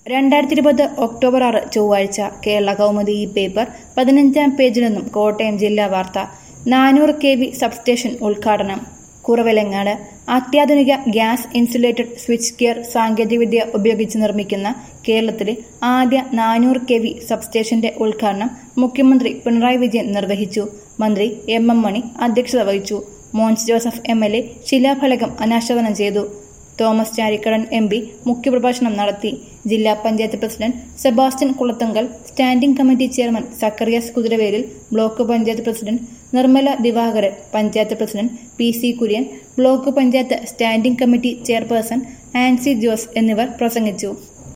രണ്ടായിരത്തി ഇരുപത് ഒക്ടോബർ ആറ് ചൊവ്വാഴ്ച കേരള കൗമുദി ഈ പേപ്പർ പതിനഞ്ചാം പേജിൽ നിന്നും കോട്ടയം ജില്ലാ വാർത്ത നാനൂറ് കെ വി സബ്സ്റ്റേഷൻ ഉദ്ഘാടനം കുറവിലങ്ങാട് അത്യാധുനിക ഗ്യാസ് ഇൻസുലേറ്റഡ് സ്വിച്ച് ഗിയർ സാങ്കേതികവിദ്യ ഉപയോഗിച്ച് നിർമ്മിക്കുന്ന കേരളത്തിലെ ആദ്യ നാനൂറ് കെ വി സബ്സ്റ്റേഷന്റെ ഉദ്ഘാടനം മുഖ്യമന്ത്രി പിണറായി വിജയൻ നിർവഹിച്ചു മന്ത്രി എം എം മണി അധ്യക്ഷത വഹിച്ചു Mons Joseph M L A ശിലാഫലകം അനാച്ഛാദനം ചെയ്തു തോമസ് ചാരിക്കടൻ എം പി മുഖ്യപ്രഭാഷണം നടത്തി ജില്ലാ panchayat president Sebastian Kulathunkal standing committee chairman Zacharias Kuthiravelil block panchayat president Nirmala Divakaran panchayat president P C Kurian block panchayat standing committee chairperson Ancy Jose എന്നിവർ പ്രസംഗിച്ചു